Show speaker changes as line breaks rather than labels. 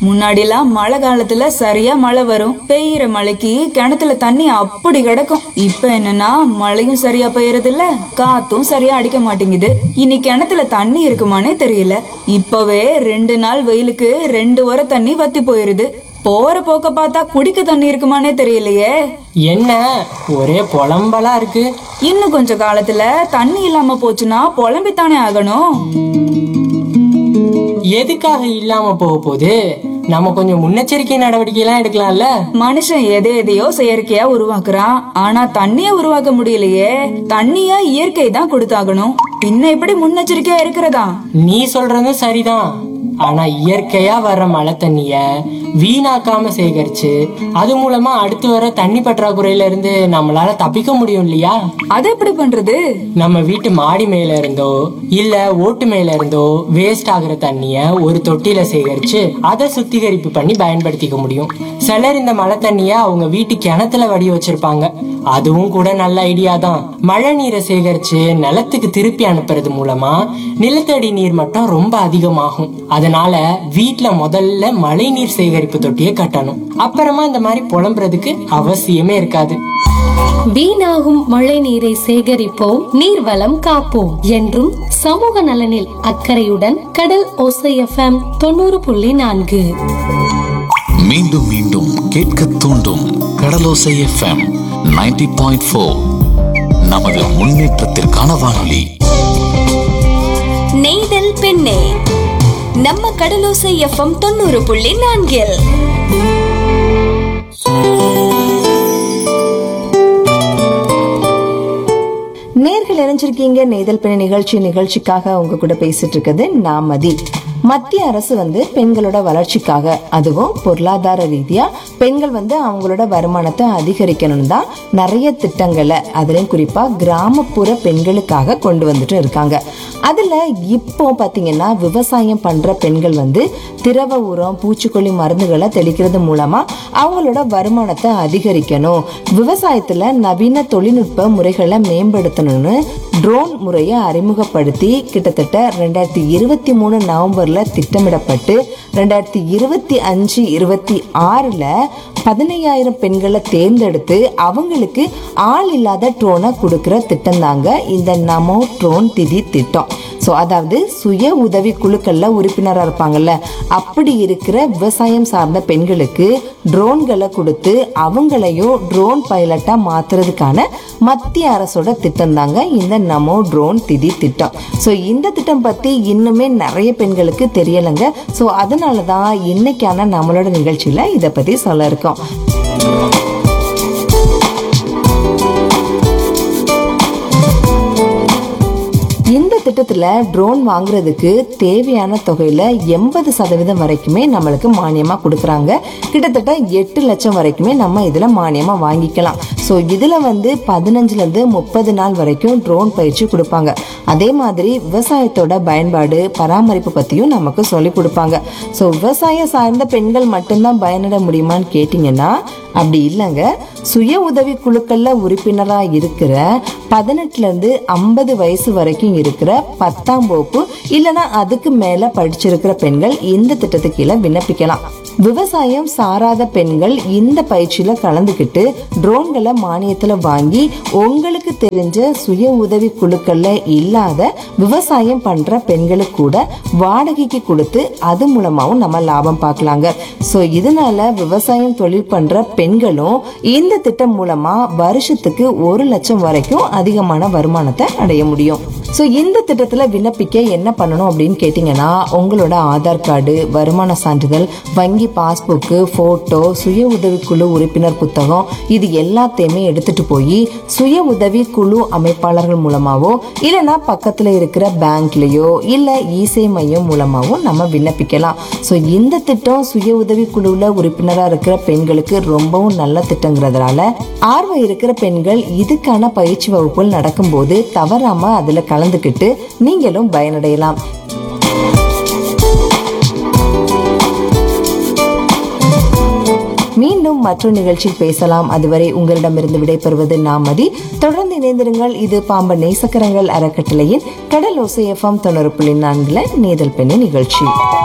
முன்னாடிலாம் மழை காலத்துல சரியா மழை வரும் பெய்யுற மழைக்கு கிணத்துல தண்ணி அப்படி கிடக்கும் இப்ப என்னன்னா மழையும் சரியா பெய்யறது இல்ல காத்தும் சரியா அடிக்க மாட்டேங்குது இனி கிணத்துல தண்ணி இருக்குமானே தெரியல இப்பவே ரெண்டு நாள் வெயிலுக்கு ரெண்டு வர தண்ணி வத்தி போயிருது போற போக்க பார்த்தா குடிக்க தண்ணி இருக்குமானே தெரியலையே
என்ன ஒரே புலம்பலா இருக்கு
இன்னும் கொஞ்ச காலத்துல தண்ணி இல்லாம போச்சுன்னா புலம்பித்தானே ஆகணும்
எதுக்காக இல்லாம போக போகுது நம்ம கொஞ்சம் முன்னெச்சரிக்கை நடவடிக்கை எல்லாம் எடுக்கலாம்ல
மனுஷன் எதை எதையோ செயற்கையா உருவாக்குறான் ஆனா தண்ணிய உருவாக்க முடியலையே தண்ணிய இயற்கை தான் கொடுத்தாகணும் பின்ன எப்படி முன்னெச்சரிக்கையா இருக்கிறதா
நீ சொல்றதும் சரிதான் ஆனா இயற்கையா வர்ற மழை தண்ணிய வீணாக்காம சேகரிச்சு அது மூலமா அடுத்து வர தண்ணி பற்றாக்குறையில இருந்து நம்மளால தப்பிக்க முடியும் இல்லையா
அது எப்படி பண்றது
நம்ம வீட்டு மாடி மேல இருந்தோ இல்ல ஓட்டு மேல இருந்தோ வேஸ்ட் ஆகுற தண்ணிய ஒரு தொட்டியில சேகரிச்சு அதை சுத்திகரிப்பு பண்ணி பயன்படுத்திக்க முடியும் சிலர் இந்த மழை தண்ணிய அவங்க வீட்டு கிணத்துல வடி வச்சிருப்பாங்க அதுவும் கூட நல்ல ஐடியா தான் மழை நீரை சேகரிச்சு நிலத்துக்கு திருப்பி அனுப்புறது மூலமா நிலத்தடி நீர் மட்டம் ரொம்ப அதிகமாகும் அதனால வீட்ல முதல்ல மழை நீர் சேகரிப்பு தொட்டியை கட்டணும் அப்புறமா இந்த மாதிரி புலம்புறதுக்கு அவசியமே இருக்காது
வீணாகும் மழை நீரை சேகரிப்போம் நீர்வளம் காப்போம் என்றும் சமூக நலனில் அக்கறையுடன் கடல் ஓசை எஃப்எம் தொண்ணூறு புள்ளி நான்கு
மீண்டும் மீண்டும் கேட்க தூண்டும் கடலோசை எஃப்எம் 90.4 பாயிண்ட் ஃபோர் நமது முன்னேற்றத்திற்கான வானொலி
நெய்தல் பெண்ணே நம்ம கடலோசை எஃப்எம் தொண்ணூறு புள்ளி நான்கில்
நேர்கள் இணைஞ்சிருக்கீங்க நெய்தல் பெண் நிகழ்ச்சி நிகழ்ச்சிக்காக உங்க கூட பேசிட்டு இருக்குது நான் மதி மத்திய அரசு வந்து பெண்களோட வளர்ச்சிக்காக அதுவும் பொருளாதார ரீதியா பெண்கள் வந்து அவங்களோட வருமானத்தை அதிகரிக்கணும் தான் நிறைய திட்டங்களை அதுலயும் குறிப்பா கிராமப்புற பெண்களுக்காக கொண்டு வந்துட்டு இருக்காங்க அதுல இப்போ பாத்தீங்கன்னா விவசாயம் பண்ற பெண்கள் வந்து திரவ உரம் பூச்சிக்கொல்லி மருந்துகளை தெளிக்கிறது மூலமா அவங்களோட வருமானத்தை அதிகரிக்கணும் விவசாயத்துல நவீன தொழில்நுட்ப முறைகளை மேம்படுத்தணும்னு ட்ரோன் முறையை அறிமுகப்படுத்தி கிட்டத்தட்ட ரெண்டாயிரத்தி இருபத்தி மூணு நவம்பர்ல திட்டமிடப்பட்டு ரெண்டாயிரத்தி இருபத்தி அஞ்சு இருபத்தி ஆறுல பதினையாயிரம் பெண்களை தேர்ந்தெடுத்து அவங்களுக்கு ஆள் இல்லாத ட்ரோனை கொடுக்கிற திட்டம் தாங்க இந்த நமோ ட்ரோன் திதி திட்டம் ஸோ அதாவது சுய உதவி குழுக்கள்ல உறுப்பினராக இருப்பாங்கல்ல அப்படி இருக்கிற விவசாயம் சார்ந்த பெண்களுக்கு ட்ரோன்களை கொடுத்து அவங்களையும் ட்ரோன் பைலட்டா மாத்துறதுக்கான மத்திய அரசோட திட்டம் தாங்க இந்த நமோ ட்ரோன் திதி திட்டம் ஸோ இந்த திட்டம் பத்தி இன்னுமே நிறைய பெண்களுக்கு தெரியலைங்க ஸோ அதனால தான் இன்னைக்கான நம்மளோட நிகழ்ச்சியில இதை பத்தி சொல்ல இருக்கோம் இந்த திட்டத்துல ட்ரோன் வாங்குறதுக்கு தேவையான தொகையில எண்பது சதவீதம் வரைக்குமே நம்மளுக்கு மானியமா கொடுக்குறாங்க கிட்டத்தட்ட எட்டு லட்சம் வரைக்குமே நம்ம இதுல மானியமா வாங்கிக்கலாம் ஸோ இதுல வந்து பதினஞ்சுல இருந்து முப்பது நாள் வரைக்கும் ட்ரோன் பயிற்சி கொடுப்பாங்க அதே மாதிரி விவசாயத்தோட பயன்பாடு பராமரிப்பு பத்தியும் நமக்கு சொல்லி கொடுப்பாங்க ஸோ விவசாயம் சார்ந்த பெண்கள் மட்டும்தான் பயனிட முடியுமான்னு கேட்டிங்கன்னா அப்படி இல்லைங்க சுய உதவி குழுக்கள்ல உறுப்பினரா இருக்கிற பதினெட்டுல இருந்து ஐம்பது வயசு வரைக்கும் இருக்கிற பத்தாம் வகுப்பு இல்லைன்னா அதுக்கு மேல படிச்சிருக்கிற பெண்கள் இந்த திட்டத்துக்கு கீழே விண்ணப்பிக்கலாம் விவசாயம் சாராத பெண்கள் இந்த பயிற்சியில கலந்துக்கிட்டு ட்ரோன்களை மானியத்துல வாங்கி உங்களுக்கு தெரிஞ்ச சுய உதவி குழுக்கள்ல இல்லாத விவசாயம் பண்ற பெண்களுக்கு கூட வாடகைக்கு கொடுத்து அது மூலமாவும் நம்ம லாபம் பார்க்கலாங்க ஸோ இதனால விவசாயம் தொழில் பண்ற பெண்களும் இந்த திட்டம் மூலமா வருஷத்துக்கு ஒரு லட்சம் வரைக்கும் அதிகமான வருமானத்தை அடைய முடியும் ஸோ இந்த திட்டத்துல விண்ணப்பிக்க என்ன பண்ணணும் அப்படின்னு கேட்டிங்கன்னா உங்களோட ஆதார் கார்டு வருமான சான்றிதழ் வங்கி பாஸ்புக்கு ஃபோட்டோ சுய உதவிக்குழு உறுப்பினர் புத்தகம் இது எல்லாத்தையுமே எடுத்துட்டு போய் சுய உதவி குழு அமைப்பாளர்கள் மூலமாவோ இல்லைன்னா பக்கத்துல இருக்கிற பேங்க்லயோ இல்ல இசை மையம் மூலமாவோ நம்ம விண்ணப்பிக்கலாம் ஸோ இந்த திட்டம் சுய உதவி குழுவில் உறுப்பினராக இருக்கிற பெண்களுக்கு ரொம்பவும் நல்ல திட்டங்கிறதுனால ஆர்வம் இருக்கிற பெண்கள் இதுக்கான பயிற்சி வகுப்புகள் நடக்கும்போது தவறாம அதுல கலந்துக்கிட்டு நீங்களும் பயனடையலாம் மீண்டும் மற்றொரு நிகழ்ச்சியில் பேசலாம் அதுவரை உங்களிடமிருந்து விடைபெறுவது நாமதி தொடர்ந்து இணைந்திருங்கள் இது பாம்பன் நேசக்கரங்கள் அறக்கட்டளையின் கடல் ஓசை எஃப்எம் தொண்ணூறு புள்ளி நான்குல நேதல் பெண்ணு நிகழ்ச்சி